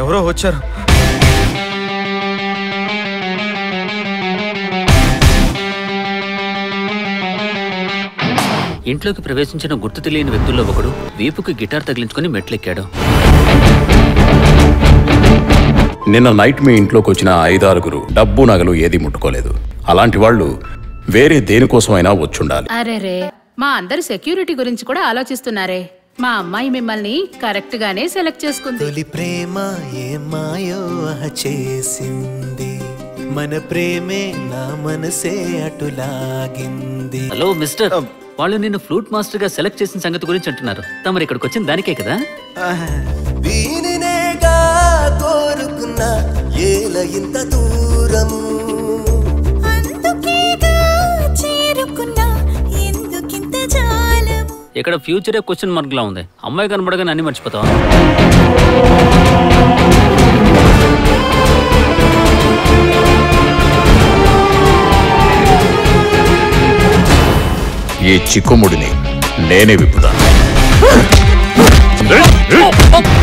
ఎవరో వచ్చారు ఇంట్లోకి ప్రవేశించిన గుర్తు తెలియని వ్యక్తుల్లో ఒకడు వీపుకి గిటార్ తగిలించుకుని మెట్లెక్కాడు నిన్న నైట్ మీ ఇంట్లోకి వచ్చిన ఐదారుగురు డబ్బు నగలు ఏది ముట్టుకోలేదు అలాంటి వాళ్ళు వేరే దేనికోసమైనా వచ్చుండాలి అరేరే మా అందరి సెక్యూరిటీ గురించి కూడా ఆలోచిస్తున్నారే మా అమ్మాయి మిమ్మల్ని కరెక్ట్ గానే సెలెక్ట్ చేసుకుంది తొలి ప్రేమ ఏమాయో ఆహ చేసింది మన ప్రేమే నా మనసే అటులాగింది హలో మిస్టర్ వాళ్ళు నిన్ను ఫ్లూట్ మాస్టర్ గా సెలెక్ట్ చేసిన సంగతి గురించి అంటున్నారు తమరు ఇక్కడికి వచ్చిన దానికే కదా దీనినేగా కోరుకున్నా ఏల ఇంత దూరము అందుకేగా చేరుకున్నా ఎందుకింత జాలము ఇక్కడ ఫ్యూచరే క్వశ్చన్ మార్క్ లా ఉంది అమ్మాయి కనబడగానే అన్ని మర్చిపోతావా ఈ చిక్కుముడిని నేనే విప్పుతాను